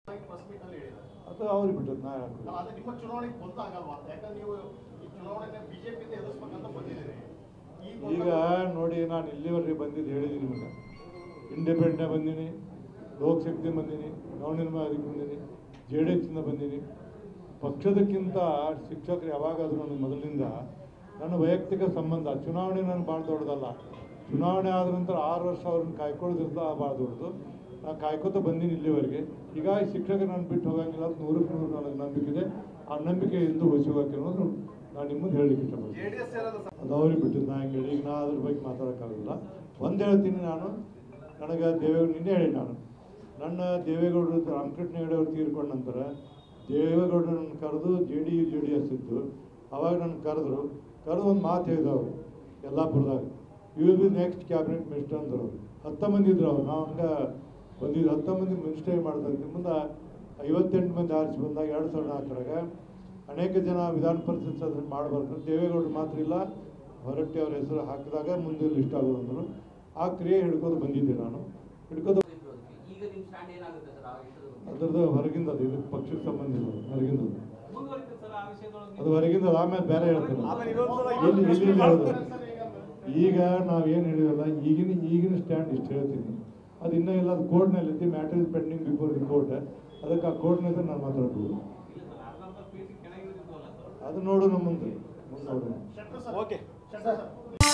Press meet ಅಲ್ಲಿ ಹೇಳಿದ್ದಾರೆ ಅದು ಅವ್ರಿಗೆ ಬಿಟ್ಟದ್ದು ನಾ ಯಾಕೆ ಅಲ್ಲ, ಅದು ನಿಮ್ಮ ಚುನಾವಣೆಗೆ ಬಂದಾಗಲ್ವಾ ಅಂತ ಯಾಕಂದ್ರೆ ನೀವು ಈ ಚುನಾವಣೆನ ಬಿಜೆಪಿಯಿಂದ ಎದುರಿಸ್ಬೇಕಂತ ಬಂದಿದ್ದೀರಿ ಈ ಈಗ ನೋಡಿ ನಾನು ಇಲ್ಲಿವರೆಗೆ ಬಂದಿದ್ದು ಹೇಳಿದ್ದೀನಿ ನಿಮಗೆ ಇಂಡಿಪೆಂಡೆಂಟ್ ಬಂದೀನಿ ಲೋಕಶಕ್ತಿ ಬಂದೀನಿ ನವನಿರ್ಮಾಣಕ್ಕೆ ಬಂದೀನಿ ಜೆ ಡಿ ಎಸ್ಸಿಂದ ಬಂದೀನಿ ಪಕ್ಷದಕ್ಕಿಂತ ಶಿಕ್ಷಕರು ಯಾವಾಗಾದರೂ ನನಗೆ ಮೊದಲಿನಿಂದ ನನ್ನ ವೈಯಕ್ತಿಕ ಸಂಬಂಧ ಚುನಾವಣೆ ನಾನು ಭಾಳ ದೊಡ್ಡದಲ್ಲ ಚುನಾವಣೆ ಆದ ನಂತರ ಆರು ವರ್ಷ ಅವ್ರನ್ನ ಕಾಯ್ಕೊಳ್ಳೋದ್ರಿಂದ ಭಾಳ ದೊಡ್ಡದು ನಾನು ಕಾಯ್ಕೋತ ಬಂದೀನಿ ಇಲ್ಲಿವರೆಗೆ ಈಗ ಈ ಶಿಕ್ಷಕರು ನಾನು ಬಿಟ್ಟು ಹೋಗಂಗಿಲ್ಲ ಅಂತ ನೂರಕ್ಕೆ ನೂರು ನನಗೆ ನಂಬಿಕೆ ಇದೆ ಆ ನಂಬಿಕೆ ಎಂದು ಹೋಗಿ ಅನ್ನೋದು ನಾನು ನಿಮ್ಮನ್ನು ಹೇಳಲಿಕ್ಕೆ ಇಷ್ಟಪಡ್ತೀನಿ ಜೆಡಿಎಸ್ ಅದು ಅವ್ರಿಗೆ ಬಿಟ್ಟಿದ್ದು ನಾ ಹೆಂಗೆ ಹೇಳಿ ಈಗ ನಾ ಅದ್ರ ಬಗ್ಗೆ ಮಾತಾಡೋಕ್ಕಾಗಲ್ಲ ಒಂದು ಹೇಳ್ತೀನಿ ನಾನು ನನಗೆ ದೇವೇಗೌಡ ನಿನ್ನೆ ಹೇಳಿ ನಾನು ನನ್ನ ದೇವೇಗೌಡರು ರಾಮಕೃಷ್ಣ ಹೆಗಡೆ ಅವ್ರು ತೀರ್ಕೊಂಡ ನಂತರ ದೇವೇಗೌಡರು ನನ್ನ ಕರೆದು J D U J D S ಇದ್ದು ಅವಾಗ ನನ್ನ ಕರೆದ್ರು ಕರೆದು ಒಂದು ಮಾತು ಹೇಳಿದವರು ಯಲ್ಲಾಪುರದಾಗ you will be next cabinet minister ಅಂದ್ರು ಅವ್ರು ಹತ್ತು ಮಂದಿ ಇದ್ರು ಅವ್ರು ನಾವು ಹಂಗೆ ಬಂದಿದ್ದು ಹತ್ತು ಮಂದಿ ಮಿನಿಸ್ಟರ್ ಮಾಡ್ದಂತೆ ಮುಂದೆ ಐವತ್ತೆಂಟು ಮಂದಿ ಆರಿಸಿ ಬಂದಾಗ ಎರಡು ಸಾವಿರದ ನಾಲ್ಕರಾಗ ಅನೇಕ ಜನ ವಿಧಾನ ಪರಿಷತ್ ಸದಸ್ಯರು ಮಾಡಬಾರ್ದು ದೇವೇಗೌಡರು ಮಾತ್ರ ಇಲ್ಲ ಹೊರಟ್ಟಿ ಅವ್ರ ಹೆಸರು ಹಾಕಿದಾಗ ಮುಂದೆ ಲಿಸ್ಟ್ ಆಗೋದು ಅಂದರು ಆ ಕ್ರಿಯೆ ಹಿಡ್ಕೊಂಡು ಬಂದಿದ್ದೆ ನಾನು ಹಿಡ್ಕೊಂಡು ಈಗ ನಿಮ್ ಸ್ಟ್ಯಾಂಡ್ ಏನಾಗುತ್ತೆ ಸರ್ ಆ ವಿಷಯದ ಬಗ್ಗೆ ಅದ್ರದ್ದು ಹೊರಗಿಂದ ಅದು ಇದು ಪಕ್ಷಕ್ಕೆ ಸಂಬಂಧ ಇಲ್ಲ ಅದು, ಹೊರಗಿಂದ ಅದು. ಮುಂದುವರಿತದೆ ಸರ್ ಆ ವಿಷಯದೊಳಗೆ ಅದು ಹೊರಗಿಂದ ಅದು ಆಮೇಲೆ ಬೇರೆ ಹೇಳ್ತೇನೆ ಆಮೇಲೆ ಇನ್ನೊಂದು ಸಲ ಇಲ್ಲಿ ಇಲ್ಲಿ ಇಲ್ಲಿ ಹೇಳೋದು ಸರ್, ಈಗ ಈಗ ನಾವೇನು ಹೇಳಿರಲ್ಲ ಈಗಿನ ಈಗಿನ ಸ್ಟ್ಯಾಂಡ್ ಇಷ್ಟು ಹೇಳ್ತೀನಿ ಅದು ಇನ್ನೂ ಇಲ್ಲ ಅದು ಕೋರ್ಟ್ನಲ್ಲಿ ಐತಿ matter is pending before the court ಅದಕ್ಕೆ ಆ ಕೋರ್ಟ್ನಲ್ಲಿ ನಾನು ಮಾತಾಡ್ಬೋದು ಇಲ್ಲ ಸರ್ ಅರ್ಧ ಪೀಠ ಕೆಳಗಿಳಿದಿದ್ವಲ್ಲ ಸರ್ ಅದು ನೋಡು ನಮ್ಮ ಮುಂದೆ ಮುಂದೆ ನೋಡೋಣ Shettar sir okay Shettar sir